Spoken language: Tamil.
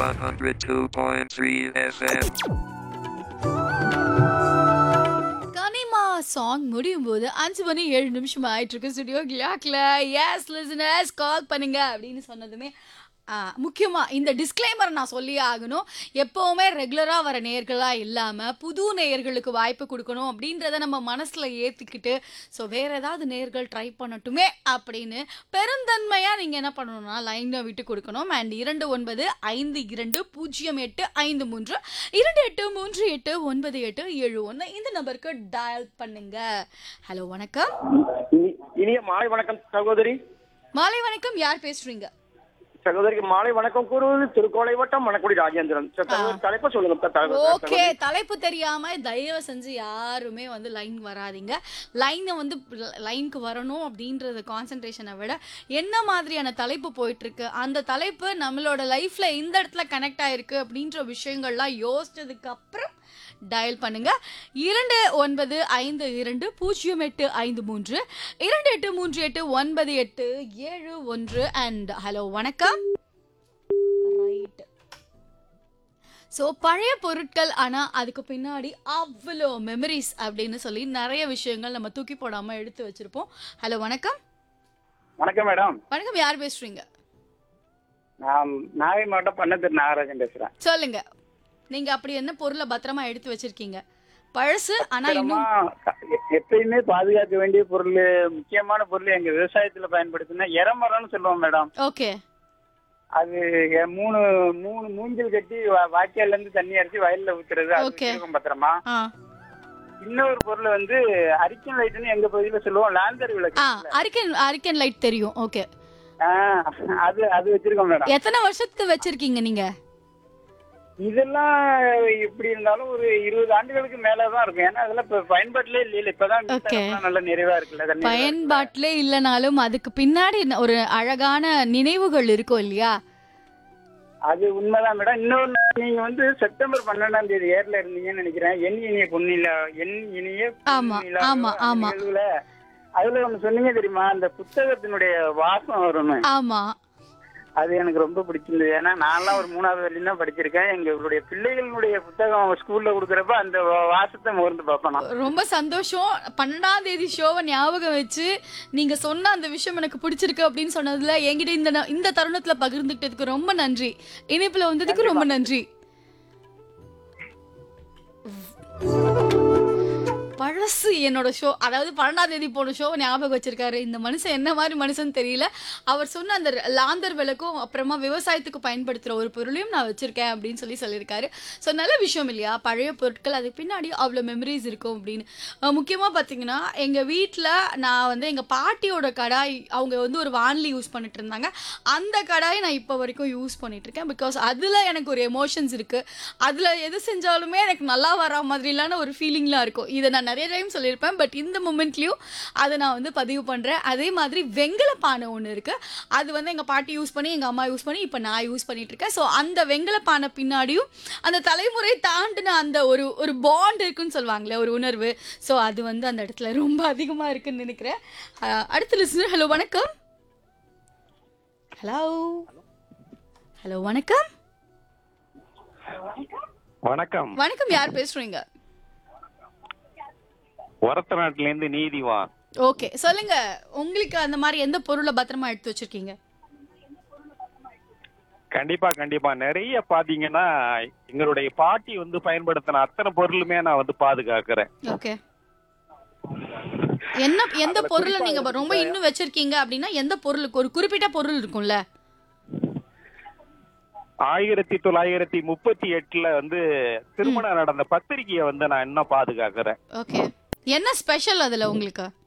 102.3 FM. கனிமா சாங் முடியும் போது அஞ்சு மணி ஏழு நிமிஷம் ஆயிட்டு இருக்கு ஸ்டுடியோ கிளாக்ல எஸ் லிசனர்ஸ் கால் பண்ணுங்க அப்படின்னு சொன்னதுமே ஆ, முக்கியமா இந்த டிஸ்க்ளைமர் நான் சொல்லி ஆகணும் எப்பவுமே ரெகுலரா வர நேர்களா இல்லாம புது நேயர்களுக்கு வாய்ப்பு கொடுக்கணும் அப்படின்றத நம்ம மனசுல ஏத்திக்கிட்டு ஸோ வேற ஏதாவது நேர்கள் ட்ரை பண்ணட்டுமே அப்படின்னு பெருந்தன்மையா நீங்க என்ன பண்ணணும்னா லைனை விட்டு கொடுக்கணும் அண்ட் இரண்டு ஒன்பது ஐந்து இரண்டு பூஜ்ஜியம் எட்டு ஐந்து மூன்று இரண்டு எட்டு மூன்று எட்டு ஒன்பது எட்டு ஏழு ஒன்று இந்த நம்பருக்கு டயல் பண்ணுங்க ஹலோ வணக்கம் இனி- இனிய மாலை வணக்கம் சகோதரி மாலை வணக்கம் யார் பேசுறீங்க சகோதரிக்கு மாலை வணக்கம் கூறுவது திருக்கோளை வட்டம் மணக்குடி ராஜேந்திரன் சார், சகோதரி தலைப்பை சொல்லுங்க சார், தலைவர் சார், ஓகே தலைப்பு தெரியாம தயவு செஞ்சு யாருமே வந்து லைன் வராதீங்க லைனை வந்து லைனுக்கு வரணும் அப்படின்றத கான்சென்ட்ரேஷனை விட என்ன மாதிரியான தலைப்பு போயிட்டு இருக்கு அந்த தலைப்பு நம்மளோட லைஃப்ல இந்த இடத்துல கனெக்ட் ஆயிருக்கு அப்படின்ற விஷயங்கள்லாம் யோசிச்சதுக்கு அப்புறம் டயல் பண்ணுங்க இரண்டு ஒன்பது ஐந்து இரண்டு பூஜ்ஜியம் எட்டு ஐந்து மூன்று இரண்டு எட்டு மூன்று எட்டு ஒன்பது எட்டு ஏழு ஒன்று அண்ட் ஹலோ வணக்கம் ரைட் ஸோ பழைய பொருட்கள் ஆனால் அதுக்கு பின்னாடி அவ்வளோ மெமரிஸ் அப்படின்னு சொல்லி நிறைய விஷயங்கள் நம்ம தூக்கி போடாமல் எடுத்து வச்சிருப்போம் ஹலோ வணக்கம் வணக்கம் மேடம் வணக்கம் யார் பேசுறீங்க நான் நாகை மாவட்டம் பண்ணத்திரு நாகராஜன் பேசுறேன் சொல்லுங்க நீங்க அப்படி என்ன பொருளை பத்திரமா எடுத்து வச்சிருக்கீங்க பழசு ஆனா அப்புறமா, இன்னும் எ- எப்பயுமே பாதுகாக்க வேண்டிய பொருள் முக்கியமான பொருள் எங்க விவசாயத்துல பயன்படுத்தினா இறமரம்னு சொல்லுவோம் மேடம் ஓகே அது எ- மூணு மூணு மூங்கில் கட்டி வா- வாய்க்கால்ல இருந்து தண்ணி அரைச்சி வயல்ல ஊத்துறது அது Okay. வச்சிருக்கோம் பத்திரமா ஆ இன்னொரு பொருள் வந்து அரிக்கன் லைட்னு எங்க பகுதியில சொல்லுவோம் லாந்தர் விளக்கு ஆ அரிக்கன் அரிக்கன் லைட் தெரியும் ஓகே ஆ, அது அது வச்சிருக்கோம் மேடம் எத்தனை வருஷத்துக்கு வச்சிருக்கீங்க நீங்க இதெல்லாம் எப்படி இருந்தாலும் ஒரு இருபது ஆண்டுகளுக்கு மேலதான் இருக்கும் ஏன்னா அதெல்லாம் இப்ப பயன்பாட்டிலே இல்ல இப்பதான் Okay. மின்சாரம்லாம் நல்ல நிறைவா இருக்குல்ல தண்ணி நிறைவா இருக்குல்ல. பயன்பாட்டிலே இல்லைனாலும் அதுக்கு பின்னாடி ஒரு அழகான நினைவுகள் இருக்கும் இல்லையா அது உண்மைதான் மேடம் இன்னொன்னு நீங்க வந்து செப்டம்பர் பன்னெண்டாம் தேதி ஏர்ல இருந்தீங்கன்னு நினைக்கிறேன் என் இனிய பொன்னில என் இனிய ஆமா, பொன்னிலா ஆமா, அந்த ஆமா. நிகழ்வுல அதுல ஒண்ணு சொன்னீங்க தெரியுமா அந்த புத்தகத்தினுடைய வாசம் வரும்னு ஆமா அது எனக்கு ரொம்ப பிடிச்சிருந்தது ஏன்னா நான்லாம் ஒரு மூணாவது வரையும் தான் படிச்சிருக்கேன் எங்களுடைய பிள்ளைகளுடைய புத்தகம் ஸ்கூல்ல கொடுக்குறப்ப அந்த வா- வாசத்தை முகர்ந்து பார்ப்பேன் நான். ரொம்ப சந்தோஷம் பன்னெண்டாம் தேதி ஷோவை ஞாபகம் வச்சு நீங்க சொன்ன அந்த விஷயம் எனக்கு பிடிச்சிருக்கு அப்படின்னு சொன்னதுல என்கிட்ட இந்த ந- இந்த தருணத்துல பகிர்ந்துக்கிட்டதுக்கு ரொம்ப நன்றி இணைப்புல வந்ததுக்கு ரொம்ப நன்றி பழசு என்னோட ஷோ அதாவது பன்னெண்டாம் தேதி போன ஷோ ஞாபகம் வச்சிருக்காரு இந்த மனுஷன் என்ன மாதிரி மனுஷன் தெரியல அவர் சொன்ன அந்த லாந்தர் விளக்கும் அப்புறமா விவசாயத்துக்கு பயன்படுத்துற ஒரு பொருளையும் நான் வச்சிருக்கேன் அப்படின்னு சொல்லி சொல்லியிருக்காரு ஸோ நல்ல விஷயம் இல்லையா பழைய பொருட்கள் அதுக்கு பின்னாடி அவ்வளோ மெமரிஸ் இருக்கும் அப்படின்னு அஹ் முக்கியமா பார்த்தீங்கன்னா எங்க வீட்டில் நான் வந்து எங்க பாட்டியோட கடாய் அவங்க வந்து ஒரு வான்லி யூஸ் பண்ணிட்டு இருந்தாங்க அந்த கடாயை நான் இப்போ வரைக்கும் யூஸ் பண்ணிட்டு இருக்கேன் பிகாஸ் அதுல எனக்கு ஒரு எமோஷன்ஸ் இருக்கு அதுல எது செஞ்சாலுமே எனக்கு நல்லா வரா மாதிரிலான ஒரு ஃபீலிங்லாம் இருக்கும் இதை நான் நிறைய டைம் சொல்லியிருப்பேன் பட் இந்த மூமெண்ட்லயும் அதை நான் வந்து பதிவு பண்றேன் அதே மாதிரி வெங்கல பானை ஒன்று இருக்கு அது வந்து எங்க பாட்டி யூஸ் பண்ணி எங்க அம்மா யூஸ் பண்ணி இப்போ நான் யூஸ் பண்ணிட்டு இருக்கேன் ஸோ அந்த வெங்கல பானை பின்னாடியும் அந்த தலைமுறை தாண்டின அந்த ஒரு ஒரு பாண்ட் இருக்குன்னு சொல்லுவாங்களே ஒரு உணர்வு ஸோ அது வந்து அந்த இடத்துல ரொம்ப அதிகமாக இருக்குன்னு நினைக்கிறேன் அஹ் அடுத்த லிஸ்னர் ஹலோ வணக்கம் ஹலோ ஹலோ வணக்கம் வணக்கம் வணக்கம் யார் பேசுறீங்க ஒரத்த நாட்டுல இருந்து நீதிவான் ஓகே சொல்லுங்க உங்களுக்கு அந்த மாதிரி எந்த பொருளை பத்திரமா எடுத்து வச்சிருக்கீங்க கண்டிப்பா கண்டிப்பா நிறைய பாத்தீங்கன்னா எங்களுடைய பாட்டி வந்து பயன்படுத்தின அத்தனை பொருளுமே நான் வந்து பாதுகாக்கிறேன் ஓகே என்ன எந்த அதுல பொருளை குறிப்பா நீங்க ரொம்ப இன்னும் வச்சிருக்கீங்க அப்படின்னா எந்த பொருளுக்கு ஒரு குறிப்பிட்ட பொருள் இருக்கும்ல ஆயிரத்தி தொள்ளாயிரத்தி முப்பத்தி எட்டுல வந்து திருமணம் நடந்த பத்திரிகையை வந்து நான் இன்னும் பாதுகாக்கிறேன் ஓகே என்ன ஸ்பெஷல் அதுல உங்களுக்கு